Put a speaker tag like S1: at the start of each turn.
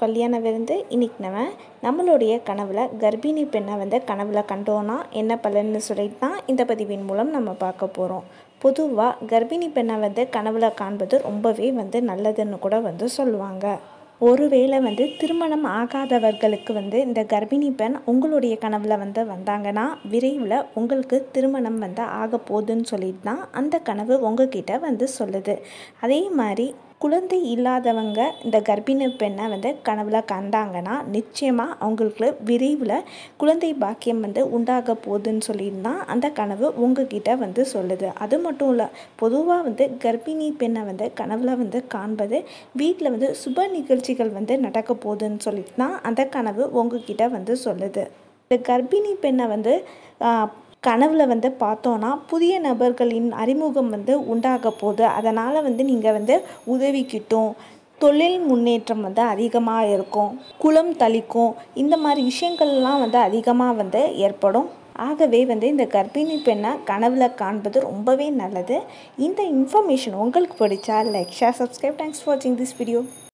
S1: கல்யாண விருந்து இன்னைக்கு நம்ம நம்மளுடைய கனவுல கர்ப்பிணி பெண்ணை வந்து கனவுல கண்டோன்னா என்ன பலன்னு சொல்லிட்டு தான் இந்த பதிவின் மூலம் நம்ம பார்க்க போகிறோம் பொதுவாக கர்ப்பிணி பெண்ணை வந்து கனவுல காண்பது ரொம்பவே வந்து நல்லதுன்னு கூட வந்து சொல்லுவாங்க ஒருவேளை வந்து திருமணம் ஆகாதவர்களுக்கு வந்து இந்த கர்ப்பிணி பெண் உங்களுடைய கனவுல வந்து வந்தாங்கன்னா விரைவில் உங்களுக்கு திருமணம் வந்து ஆக போகுதுன்னு சொல்லிட்டு தான் அந்த கனவு உங்ககிட்ட வந்து சொல்லுது அதே மாதிரி குழந்தை இல்லாதவங்க இந்த கர்ப்பிணி பெண்ணை வந்து கனவுல கண்டாங்கன்னா நிச்சயமாக அவங்களுக்கு விரைவில் குழந்தை பாக்கியம் வந்து உண்டாக போகுதுன்னு சொல்லிட்டு தான் அந்த கனவு உங்ககிட்ட வந்து சொல்லுது அது மட்டும் இல்லை பொதுவாக வந்து கர்ப்பிணி பெண்ணை வந்து கனவுல வந்து காண்பது வீட்டில் வந்து சுப நிகழ்ச்சிகள் வந்து நடக்க போகுதுன்னு சொல்லிட்டு தான் அந்த கனவு உங்ககிட்ட வந்து சொல்லுது இந்த கர்ப்பிணி பெண்ணை வந்து கனவுல வந்து பார்த்தோன்னா புதிய நபர்களின் அறிமுகம் வந்து உண்டாக போகுது அதனால் வந்து நீங்கள் வந்து உதவிக்கிட்டும் தொழில் முன்னேற்றம் வந்து அதிகமாக இருக்கும் குளம் தளிக்கும் இந்த மாதிரி விஷயங்கள்லாம் வந்து அதிகமாக வந்து ஏற்படும் ஆகவே வந்து இந்த கர்ப்பிணி பெண்ணை கனவுல காண்பது ரொம்பவே நல்லது இந்த இன்ஃபர்மேஷன் உங்களுக்கு பிடிச்சா like share subscribe thanks for வாட்சிங் திஸ் வீடியோ